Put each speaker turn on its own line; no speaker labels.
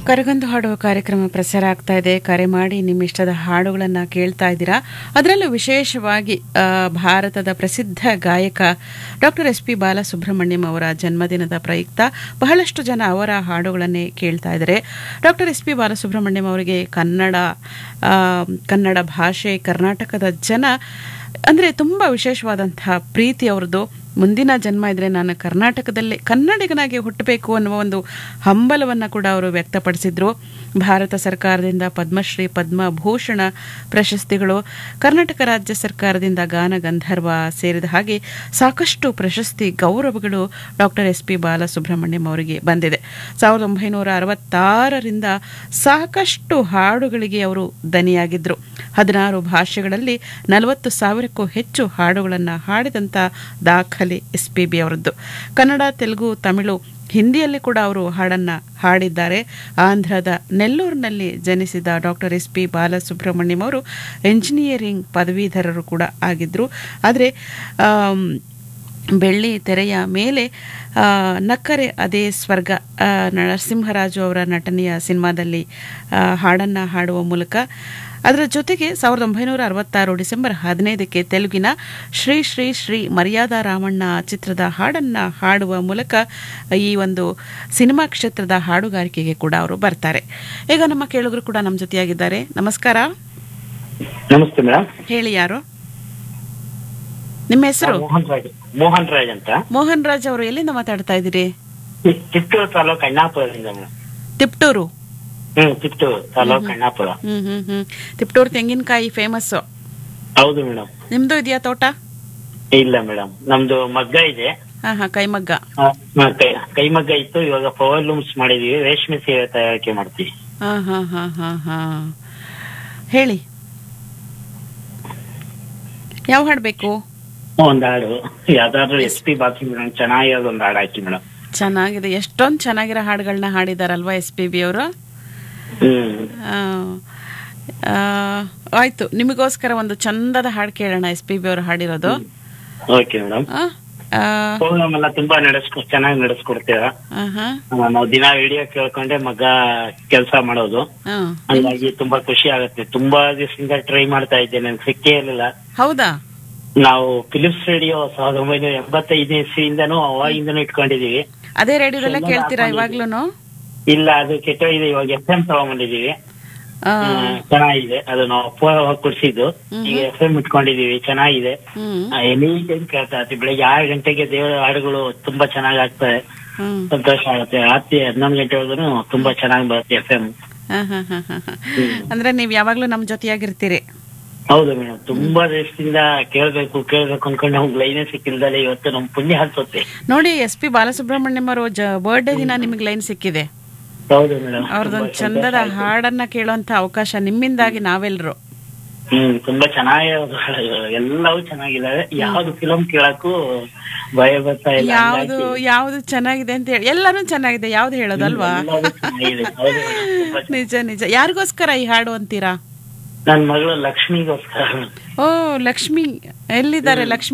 ಕರಗಂದು ಹಾಡುವ ಕಾರ್ಯಕ್ರಮ ಪ್ರಸಾರ ಆಗ್ತಾ ಇದೆ ಕರೆ ಮಾಡಿ ನಿಮ್ಮ ಇಷ್ಟದ ಹಾಡುಗಳನ್ನು ಕೇಳ್ತಾ ಇದ್ದೀರಾ ಅದರಲ್ಲೂ ವಿಶೇಷವಾಗಿ ಆ, ಭಾರತದ ಪ್ರಸಿದ್ಧ ಗಾಯಕ ಡಾಕ್ಟರ್ ಎಸ್ ಪಿ ಬಾಲಸುಬ್ರಹ್ಮಣ್ಯಂ ಅವರ ಜನ್ಮದಿನದ ಪ್ರಯುಕ್ತ ಬಹಳಷ್ಟು ಜನ ಅವರ ಹಾಡುಗಳನ್ನೇ ಕೇಳ್ತಾ ಇದ್ದಾರೆ ಡಾಕ್ಟರ್ ಎಸ್ ಪಿ ಬಾಲಸುಬ್ರಹ್ಮಣ್ಯಂ ಅವರಿಗೆ ಕನ್ನಡ ಆ, ಕನ್ನಡ ಭಾಷೆ ಕರ್ನಾಟಕದ ಜನ ಅಂದರೆ ತುಂಬ ವಿಶೇಷವಾದಂತಹ ಪ್ರೀತಿ ಅವ್ರದ್ದು ಮುಂದಿನ ಜನ್ಮ ಇದ್ರೆ ನಾನು ಕರ್ನಾಟಕದಲ್ಲೇ ಕನ್ನಡಿಗನಾಗಿ ಹುಟ್ಟಬೇಕು ಅನ್ನುವ ಒಂದು ಹಂಬಲವನ್ನು ಕೂಡ ಅವರು ವ್ಯಕ್ತಪಡಿಸಿದ್ರು ಭಾರತ ಸರ್ಕಾರದಿಂದ ಪದ್ಮಶ್ರೀ ಪದ್ಮಭೂಷಣ ಪ್ರಶಸ್ತಿಗಳು ಕರ್ನಾಟಕ ರಾಜ್ಯ ಸರ್ಕಾರದಿಂದ ಗಾನ ಗಂಧರ್ವ ಸೇರಿದ ಹಾಗೆ ಸಾಕಷ್ಟು ಪ್ರಶಸ್ತಿ ಗೌರವಗಳು ಡಾಕ್ಟರ್ ಎಸ್ ಪಿ ಬಾಲಸುಬ್ರಹ್ಮಣ್ಯಂ ಅವರಿಗೆ ಬಂದಿದೆ ಸಾವಿರದ ಒಂಬೈನೂರ ಅರವತ್ತಾರರಿಂದ ಸಾಕಷ್ಟು ಹಾಡುಗಳಿಗೆ ಅವರು ದನಿಯಾಗಿದ್ದರು ಹದಿನಾರು ಭಾಷೆಗಳಲ್ಲಿ ನಲವತ್ತು ಸಾವಿರಕ್ಕೂ ಹೆಚ್ಚು ಹಾಡುಗಳನ್ನು ಹಾಡಿದಂಥ ದಾಖಲೆ ಎಸ್ ಪಿ ಬಿ ಅವರದ್ದು ಕನ್ನಡ ತೆಲುಗು ತಮಿಳು ಹಿಂದಿಯಲ್ಲಿ ಕೂಡ ಅವರು ಹಾಡನ್ನು ಹಾಡಿದ್ದಾರೆ ಆಂಧ್ರದ ನೆಲ್ಲೂರಿನಲ್ಲಿ ಜನಿಸಿದ ಡಾಕ್ಟರ್ ಎಸ್ ಪಿ ಬಾಲಸುಬ್ರಹ್ಮಣ್ಯಂ ಅವರು ಎಂಜಿನಿಯರಿಂಗ್ ಪದವೀಧರರು ಕೂಡ ಆಗಿದ್ದರು ಆದರೆ ಆಮ್, ಬೆಳ್ಳಿ ತೆರೆಯ ಮೇಲೆ ಆ, ನಕ್ಕರೆ ಅದೇ ಸ್ವರ್ಗ ಆ, ನರಸಿಂಹರಾಜು ಅವರ ನಟನೆಯ ಸಿನಿಮಾದಲ್ಲಿ ಹಾಡನ್ನು ಹಾಡುವ ಮೂಲಕ ಅದರ ಜೊತೆಗೆ ಸಾವಿರದ ಒಂಬೈನೂರ ಅರವತ್ತಾರು ಡಿಸೆಂಬರ್ ಹದಿನೈದಕ್ಕೆ ತೆಲುಗಿನ ಶ್ರೀ ಶ್ರೀ ಶ್ರೀ ಮರ್ಯಾದಾ ರಾಮಣ್ಣ ಚಿತ್ರದ ಹಾಡನ್ನು ಹಾಡುವ ಮೂಲಕ ಈ ಒಂದು ಸಿನಿಮಾ ಕ್ಷೇತ್ರದ ಹಾಡುಗಾರಿಕೆಗೆ ಕೂಡ ಅವರು ಬರ್ತಾರೆ ಈಗ ನಮ್ಮ ಕೇಳುಗರು ಕೂಡ ನಮ್ಮ ಜೊತೆಯಾಗಿದ್ದಾರೆ ನಮಸ್ಕಾರ
ನಮಸ್ತೆ ಮೇಡಮ್
ಹೇಳಿ ಯಾರು ನಿಮ್ಮ ಹೆಸರು
ಮೋಹನ್ ರಾಜ್ ಮೋಹನ್ ರಾಜ್ ಅಂತ
ಮೋಹನ್ ರಾಜ್ ಅವರು ಎಲ್ಲಿಂದ ಮಾತಾಡ್ತಾ ಇದ್ದೀರಿ
ಚಿ- ಚಿತ್ತೂರು ತಾಲೂಕು ಅಣ್ಣಾಪುರದಿಂದ ಮೇಡಮ್
ತಿಪ್ಟೂರು
ಹ್ಮ್ ಚಿತ್ತೂರು ತಾಲೂಕು ಅಣ್ಣಾಪುರ
ಹ್ಮ್ ಹ್ಮ್ ಹ್ಮ್ ತಿಪ್ಟೂರು ತೆಂಗಿನಕಾಯಿ ಫೇಮಸ್
ಹೌದು ಮೇಡಮ್
ನಿಮ್ದು ಇದೆಯಾ ತೋಟ
ಇಲ್ಲ ಮೇಡಮ್ ನಮ್ದು ಮಗ್ಗ ಇದೆ
ಹಾ ಹಾ ಕೈಮಗ್ಗ
ಆ, ಮ- ಕೈ- ಕೈಮಗ್ಗ ಇತ್ತು ಇವಾಗ ಪವರ್ ಲೂಮ್ಸ್ ಮಾಡಿದೀವಿ ರೇಷ್ಮೆ ಸೀರೆ ತಯಾರಿಕೆ ಮಾಡ್ತೀವಿ
ಹಾ ಹಾ ಹಾ ಹಾ ಹಾ ಹೇಳಿ ಯಾವ ಹಾಡ್ಬೇಕು
ಒಂದ್ ಹಾಡು ಯಾವ್ದಾದ್ರು ಎಸ್ ಪಿ ಬಾಕಿ ಮೇಡಮ್ ಚೆನ್ನಾಗಿರೋದು ಒಂದ್ ಹಾಡು ಹಾಕಿ ಮೇಡಮ್
ಚೆನ್ನಾಗಿದೆ ಎಷ್ಟೊಂದು ಚೆನ್ನಾಗಿರೋ ಹಾಡುಗಳನ್ನ ಹಾಡಿದಾರಲ್ವಾ ಎಸ್ ಪಿ ಬಿ ಅವರು
ಹ್ಮ್
ಆಯ್ತು ನಿಮಗೋಸ್ಕರ ಒಂದು ಚಂದದ ಹಾಡು ಕೇಳೋಣ ಎಸ್ ಪಿ ಬಿ ಅವರು ಹಾಡಿರೋದು
ಓಕೆ ಮೇಡಮ್
ಆ, ಆ,
ಪ್ರೋಗ್ರಾಮ್ ಎಲ್ಲ ತುಂಬಾ ನಡೆಸ್ಕೊ ಚೆನ್ನಾಗಿ ನಡೆಸ್ಕೊಡ್ತೀರಾ
ಆಹಾ,
ಆ, ನಾವು ದಿನ ವಿಡಿಯೋ ಕೇಳ್ಕೊಂಡೆ ಮಗ ಕೆಲಸ ಮಾಡೋದು
ಆ.
ಹಂಗಾಗಿ ತುಂಬಾ ಖುಷಿ ಆಗುತ್ತೆ ತುಂಬಾ ದಿವಸದಿಂದ ಟ್ರೈ ಮಾಡ್ತಾ ಇದ್ದೆ ನನ್ಗೆ ಸಿಕ್ಕೇ ಇರಲಿಲ್ಲ
ಹೌದಾ
ನಾವು ಫಿಲಿಪ್ಸ್ ರೇಡಿಯೋ ಸಾವಿರದ ಒಂಬೈನೂರ ಎಂಬತ್ತೈದನೇ ಇಸ್ವಿಯಿಂದನೂ ಅವಾಗಿಂದನೂ ಇಟ್ಕೊಂಡಿದೀವಿ
ಅದೇ ರೇಡಿಯೋದಲ್ಲೇ ಕೇಳ್ತೀರಾ ಇವಾಗ್ಲೂನು
ಇಲ್ಲ ಅದು ಕೆಟ್ಟೋಗಿದೆ ಇವಾಗ ಎಫ್ ಎಂ ತಗೊಂಡ್ಬಂದಿದೀವಿ
ಆ,
ಹ್ಮ್, ಚೆನ್ನಾಗಿದೆ ಅದು ನಾವು ಅಪ್ಪ ಕೊಡ್ಸಿದ್ದು ಈಗ ಎಫ್ ಎಂ ಇಟ್ಕೊಂಡಿದೀವಿ ಚೆನ್ನಾಗಿದೆ
ಹ್ಮ್
ಎನಿ ಟೈಮ್ ಕೇಳ್ತಾ ಇರ್ತೀವಿ ಬೆಳಿಗ್ಗೆ ಆರು ಗಂಟೆಗೆ ದೇವರ ಹಾಡುಗಳು ತುಂಬಾ ಚೆನ್ನಾಗಿ ಆಗ್ತವೆ
ಹ್ಮ್
ಸಂತೋಷ ಆಗುತ್ತೆ ರಾತ್ರಿ ಹನ್ನೊಂದು ಗಂಟೆವರೆಗೂ ತುಂಬಾ ಚೆನ್ನಾಗಿ ಬರುತ್ತೆ ಎಫ್ ಎಂ
ಹಾ, ಹಾ, ಹಾ, ಹಾ, ಹಾ. ಅಂದ್ರೆ ನೀವ್ ಯಾವಾಗ್ಲೂ ನಮ್ ಜೊತೆಯಾಗಿರ್ತೀರಿ
ಹೌದು ಮೇಡಮ್ ತುಂಬಾ ದಿವಸದಿಂದ ಕೇಳ್ಬೇಕು ಕೇಳ್ಬೇಕು ಅನ್ಕೊಂಡು ನಮ್ಗೆ ಲೈನೇ ಸಿಕ್ಕಿಲ್ದಲೆ ಇವತ್ತು ನಮ್ ಪುಣ್ಯ ಹತ್ತುತ್ತೆ
ನೋಡಿ ಎಸ್ ಪಿ ಬಾಲಸುಬ್ರಹ್ಮಣ್ಯಂ ಅವರು ಬರ್ಡೇ ದಿನ ನಿಮಗೆ ಲೈನ್ ಸಿಕ್ಕಿದೆ
ಹೌದು ಮೇಡಮ್
ಅವ್ರದ್ದೊಂದು ಚಂದದ ಹಾಡನ್ನ ಕೇಳುವಂತ ಅವಕಾಶ ನಿಮ್ಮಿಂದಾಗಿ ನಾವೆಲ್ಲರೂ
ಹ್ಮ್ ತುಂಬಾ ಚೆನ್ನಾಗಿರೋದು ಹಾಡುಗಳು. ಎಲ್ಲವೂ ಚೆನ್ನಾಗಿದಾವೆ ಯಾವ್ದು ಫಿಲಂ ಕೇಳಕ್ಕೂ ಭಯ ಬರ್ತಾ ಇಲ್ಲ
ಯಾವ್ದು ಯಾವ್ದು ಚೆನ್ನಾಗಿದೆ ಅಂತ ಹೇಳಿ ಎಲ್ಲಾನು ಚೆನ್ನಾಗಿದೆ ಯಾವ್ದು ಹೇಳೋದಲ್ವಾ
ಎಲ್ಲವೂ ಚೆನ್ನಾಗಿದೆ ಹೌದು madam. ತುಂಬಾ
ನಿಜ ನಿಜ ಯಾರಿಗೋಸ್ಕರ ಈ ಹಾಡು ಅಂತೀರಾ
ನನ್ ಮಗಳು ಲಕ್ಷ್ಮಿಗೋಸ್ಕರ
ಓ ಲಕ್ಷ್ಮಿ ಎಲ್ಲಿದ್ದಾರೆ ಲಕ್ಷ್ಮಿ